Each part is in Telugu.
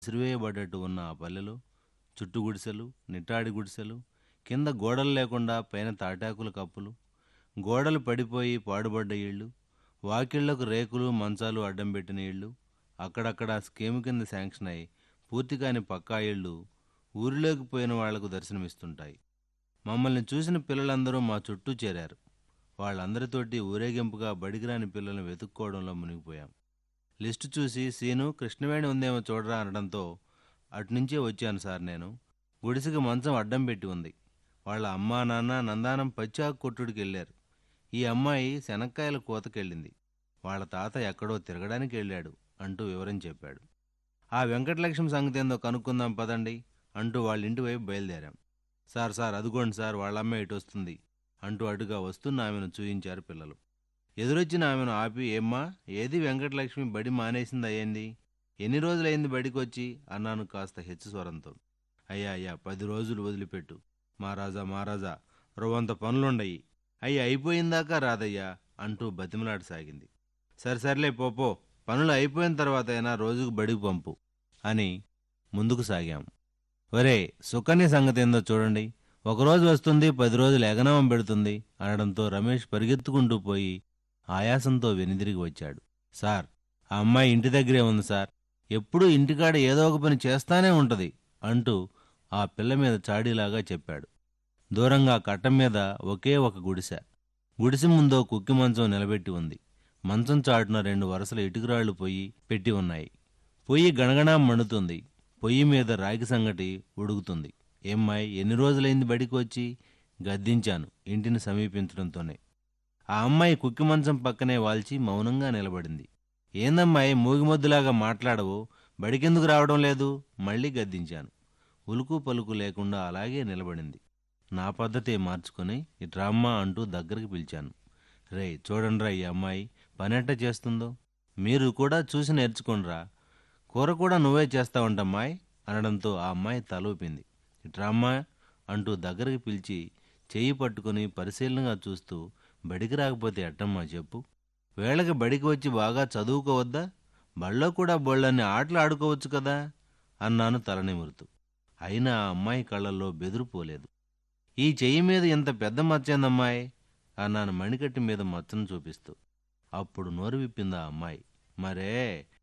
విసిరివేయబడ్డట్టు ఉన్న ఆ పల్లెలో చుట్టు గుడిసెలు నిట్టాడి గుడిసెలు కింద గోడలు లేకుండా పైన తాటాకుల కప్పులు గోడలు పడిపోయి పాడుబడ్డ ఇళ్ళు వాకిళ్లకు రేకులు మంచాలు అడ్డం పెట్టిన ఇళ్ళు అక్కడక్కడ స్కీమ్ కింద శాంక్షన్ అయి పూర్తి కాని పక్కా ఇళ్ళు ఊరిలోకి పోయిన వాళ్లకు దర్శనమిస్తుంటాయి మమ్మల్ని చూసిన పిల్లలందరూ మా చుట్టూ చేరారు వాళ్ళందరితోటి ఊరేగింపుగా బడిగిరాని పిల్లల్ని వెతుక్కోవడంలో మునిగిపోయాం లిస్టు చూసి సీను కృష్ణవేణి ఉందేమో చూడరా అనడంతో అటునుంచే వచ్చాను సార్ నేను గుడిసెకి మంచం అడ్డం పెట్టి ఉంది వాళ్ళ అమ్మా నాన్న నందానం పచ్చాకు కొట్టుడికి వెళ్ళారు ఈ అమ్మాయి శనక్కాయల కోతకెళ్ళింది వాళ్ళ తాత ఎక్కడో తిరగడానికి వెళ్ళాడు అంటూ వివరం చెప్పాడు ఆ వెంకటలక్ష్మి సంగతి ఏందో కనుక్కుందాం పదండి అంటూ వాళ్ళ ఇంటి వైపు బయలుదేరాం సార్ సార్ అదిగోండి సార్ వాళ్ళ అమ్మ ఇటు వస్తుంది అంటూ అటుగా వస్తున్న ఆమెను చూయించారు పిల్లలు ఎదురొచ్చిన ఆమెను ఆపి ఏమ్మా ఏది వెంకటలక్ష్మి బడి మానేసింది అయ్యింది ఎన్ని రోజులైంది బడికి వచ్చి అన్నాను కాస్త హెచ్చు స్వరంతో అయ్యా అయ్యా పది రోజులు వదిలిపెట్టు మహారాజా మహారాజా రవ్వంత పనులుండయి అయ్యి అయిపోయిందాకా రాదయ్యా అంటూ బతిమలాడసాగింది సరే సర్లే పోపో పనులు అయిపోయిన తర్వాత అయినా రోజుకు బడికి పంపు అని ముందుకు సాగాం ఒరే సుకన్య సంగతి ఏందో చూడండి ఒకరోజు వస్తుంది పది రోజులు ఎగనవం పెడుతుంది అనడంతో రమేష్ పరిగెత్తుకుంటూ పోయి ఆయాసంతో వెనుదిరిగి వచ్చాడు సార్ ఆ అమ్మాయి ఇంటి దగ్గరే ఉంది సార్ ఎప్పుడూ ఇంటికాడ ఏదో ఒక పని చేస్తానే ఉంటది అంటూ ఆ పిల్ల మీద చాడీలాగా చెప్పాడు దూరంగా కట్టం మీద ఒకే ఒక గుడిసె గుడిసె ముందో కుక్కి మంచం నిలబెట్టి ఉంది మంచం చాటున రెండు వరుసల ఇటుకురాళ్లు పొయ్యి పెట్టి ఉన్నాయి పొయ్యి గణగణా మండుతుంది పొయ్యి మీద రాగి సంగటి ఉడుకుతుంది ఏమ్మాయి ఎన్ని రోజులైంది బడికి వచ్చి గద్దించాను ఇంటిని సమీపించడంతోనే ఆ అమ్మాయి కుక్కి మంచం పక్కనే వాల్చి మౌనంగా నిలబడింది ఏందమ్మాయి మూగిమొద్దులాగా మాట్లాడవు బడికెందుకు రావడం లేదు మళ్ళీ గద్దించాను ఉలుకు పలుకు లేకుండా అలాగే నిలబడింది నా పద్ధతే మార్చుకొని ఇట్రామ్మా అంటూ దగ్గరికి పిలిచాను రే చూడండిరా ఈ అమ్మాయి పనెట్ట చేస్తుందో మీరు కూడా చూసి నేర్చుకోండిరా కూర కూడా నువ్వే చేస్తావంటమ్మాయి అనడంతో ఆ అమ్మాయి తలూపింది ఇట్రామ్మా అంటూ దగ్గరికి పిలిచి చెయ్యి పట్టుకుని పరిశీలనగా చూస్తూ బడికి రాకపోతే ఎట్టమ్మా చెప్పు వేళకి బడికి వచ్చి బాగా చదువుకోవద్దా బళ్ళో కూడా బోళ్ళన్ని ఆటలు ఆడుకోవచ్చు కదా అన్నాను తలనిమురుతూ అయినా ఆ అమ్మాయి కళ్ళల్లో బెదురు పోలేదు ఈ చెయ్యి మీద ఇంత పెద్ద మచ్చేందమ్మాయి అన్నాను మణికట్టి మీద మచ్చను చూపిస్తూ అప్పుడు నోరు విప్పింది ఆ అమ్మాయి మరే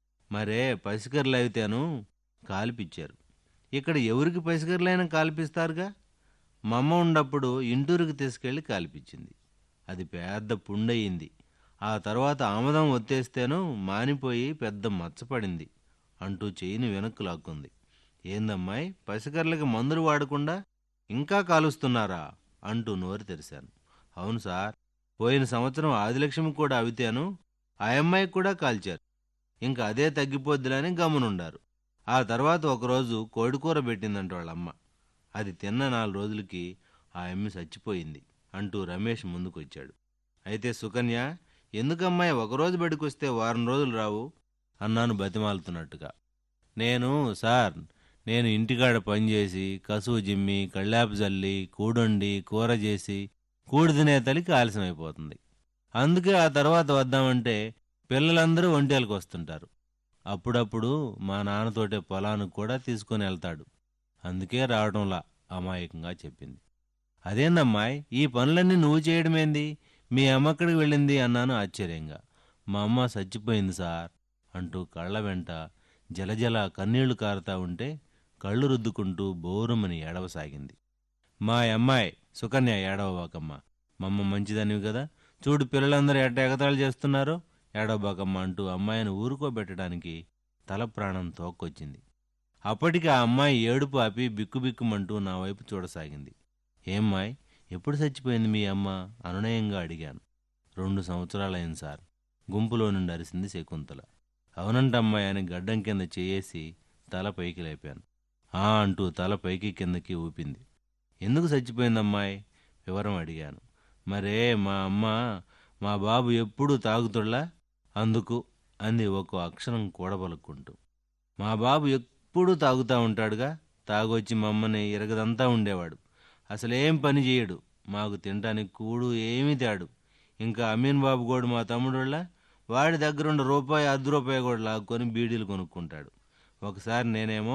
మరే పసికర్లు అయితేను కాల్పిచ్చారు ఇక్కడ ఎవరికి పసికర్లైనా కాల్పిస్తారుగా మా అమ్మ ఉన్నప్పుడు ఇంటూరికి తీసుకెళ్లి కాల్పించింది అది పెద్ద పుండయింది ఆ తర్వాత ఆమదం ఒత్తేస్తేనూ మానిపోయి పెద్ద మచ్చపడింది అంటూ చెయ్యిని వెనక్కు లాక్కుంది ఏందమ్మాయి పసికర్లకి మందులు వాడకుండా ఇంకా కాలుస్తున్నారా అంటూ నోరు తెరిశాను అవును సార్ పోయిన సంవత్సరం ఆదిలక్ష్మి కూడా అవితేను ఆ అమ్మాయికి కూడా కాల్చారు ఇంకా అదే తగ్గిపోద్దులని గమనుండారు ఆ తర్వాత ఒకరోజు కోడికూర పెట్టిందంట వాళ్ళమ్మ అది తిన్న నాలుగు రోజులకి ఆ అమ్మి చచ్చిపోయింది అంటూ రమేష్ ముందుకొచ్చాడు అయితే సుకన్య ఎందుకమ్మాయి ఒకరోజు బడికొస్తే వారం రోజులు రావు అన్నాను బతిమాలుతున్నట్టుగా నేను సార్ నేను ఇంటికాడ పనిచేసి కసువు జిమ్మి కళ్ళాపు జల్లి కూడొండి కూర చేసి కూడి తినే తలికి ఆలస్యమైపోతుంది అందుకే ఆ తర్వాత వద్దామంటే పిల్లలందరూ ఒంటేలకు వస్తుంటారు అప్పుడప్పుడు మా నాన్నతోటే పొలానికి కూడా తీసుకొని వెళ్తాడు అందుకే రావడంలా అమాయకంగా చెప్పింది అదేందమ్మాయి ఈ పనులన్నీ నువ్వు చేయడమేంది మీ అమ్మక్కడికి వెళ్ళింది అన్నాను ఆశ్చర్యంగా మా అమ్మ చచ్చిపోయింది సార్ అంటూ కళ్ళ వెంట జలజల కన్నీళ్లు కారుతా ఉంటే కళ్ళు రుద్దుకుంటూ బోరుమని ఏడవసాగింది మా అమ్మాయి సుకన్య ఏడవబాకమ్మ మమ్మ మంచిదనివి కదా చూడు పిల్లలందరూ ఎట్ట ఎగతాళి చేస్తున్నారో ఏడవబాకమ్మ అంటూ అమ్మాయిని ఊరుకోబెట్టడానికి తల ప్రాణం తోక్కొచ్చింది అప్పటికి ఆ అమ్మాయి ఏడుపు ఆపి బిక్కుబిక్కుమంటూ నా వైపు చూడసాగింది ఏమ్మాయ్ ఎప్పుడు చచ్చిపోయింది మీ అమ్మ అనునయంగా అడిగాను రెండు సంవత్సరాలైంది సార్ గుంపులో నుండి అరిసింది శకుంతల అవునంటమ్మాయి అని గడ్డం కింద చేయేసి తల పైకి లేపాను ఆ అంటూ తల పైకి కిందకి ఊపింది ఎందుకు చచ్చిపోయిందమ్మాయి వివరం అడిగాను మరే మా అమ్మ మా బాబు ఎప్పుడూ తాగుతుళ్ళా అందుకు అంది ఒక్కో అక్షరం కూడబలుక్కుంటూ మా బాబు ఎప్పుడూ తాగుతూ ఉంటాడుగా తాగొచ్చి మమ్మని ఇరగదంతా ఉండేవాడు అసలేం పని చేయడు మాకు తినటానికి కూడు ఏమీ తేడు ఇంకా అమీన్ బాబు కూడా మా తమ్ముడోళ్ళ వాడి దగ్గరుండి రూపాయి అర్ధ రూపాయి కూడా లాక్కొని బీడీలు కొనుక్కుంటాడు ఒకసారి నేనేమో